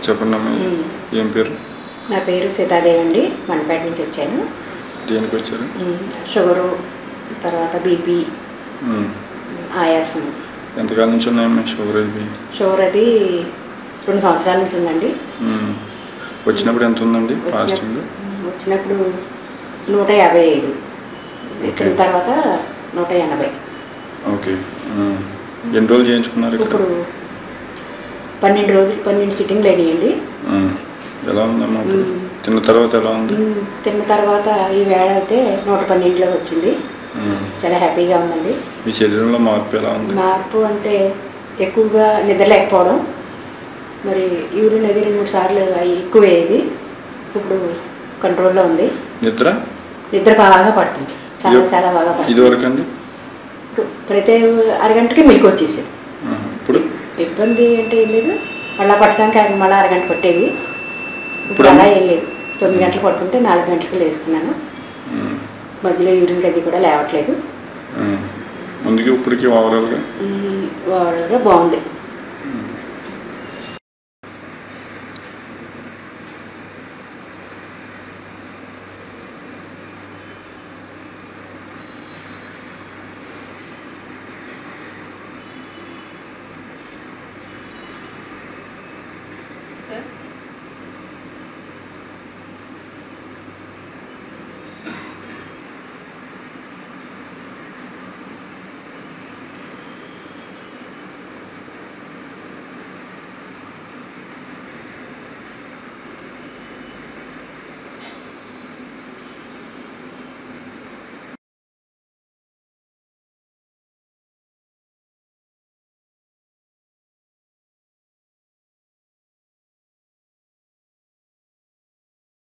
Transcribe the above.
చెప్పండి అమ్మా మ్మ్. ఏం పేరు నా పేరు సీతాదేవి అండి మండపేట నుంచి వచ్చాను దేనికి వచ్చారు మ్మ్. షుగరు తర్వాత బీపీ మ్మ్. ఆయాసం ఎంతకాలం నుంచి ఉన్నాయమ్మా షుగర్ ఇవి షుగర్ అది రెండు సంవత్సరాల నుంచి ఉందండి మ్మ్. వచ్చినప్పుడు ఎంత ఉందండి వచ్చిన- ఫాస్టింగ్ వచ్చినప్పుడు నూట యాభై ఐదు ఓకే. ఎక్కిన తర్వాత నూట ఎనభై ఓకే మ్మ్. ఎన్ని రోజులు చేయించుకున్నారు ఇక్కడ ఇప్పుడు పన్నెండు రోజులు పన్నెండు సిట్టింగ్లు అయినాయండి మ్మ్. ఎలా ఉందమ్మా ఇప్పుడు మ్మ్. తిన్న తర్వాత ఎలా ఉంది మ్మ్. తిన్న తర్వాత ఈ వేళ అయితే నూట పన్నెండులో వచ్చింది మ్మ్. చాలా హ్యాపీగా ఉందండి మీ శరీరంలో మార్పు ఎలా ఉంది మార్పు అంటే ఎక్కువగా నిద్రలేకపోవడం మరి యూరిన్ అది రెండు మూడు సార్లు అయి ఎక్కువ అయ్యేది ఇప్పుడు కంట్రోల్లో ఉంది నిద్ర నిద్ర బాగా పడుతుంది చాలా ఇది- చాలా బాగా ఇది పడుతుంది వరకు అండి ప్రతి అరగంటకి మిల్క్ వచ్చేసేది మ్మ్. ఇప్పుడు ఇబ్బంది అంటే ఏం లేదు మళ్ళీ పట్టడానికి అర- మళ్ళీ అరగంట పట్టేది ఇప్పుడు ఇప్పుడు అలా ఏం లేదు తొమ్మిది గంటలు పట్టుకుంటే నాలుగు గంటలకు లేస్తున్నాను మ్మ్. మధ్యలో యూరిన్ అది కూడా లేవట్లేదు మ్మ్. ముందుకి ఇప్పటికి ఓవరాల్గా మ్మ్, ఓవరాల్గా బాగుంది సార్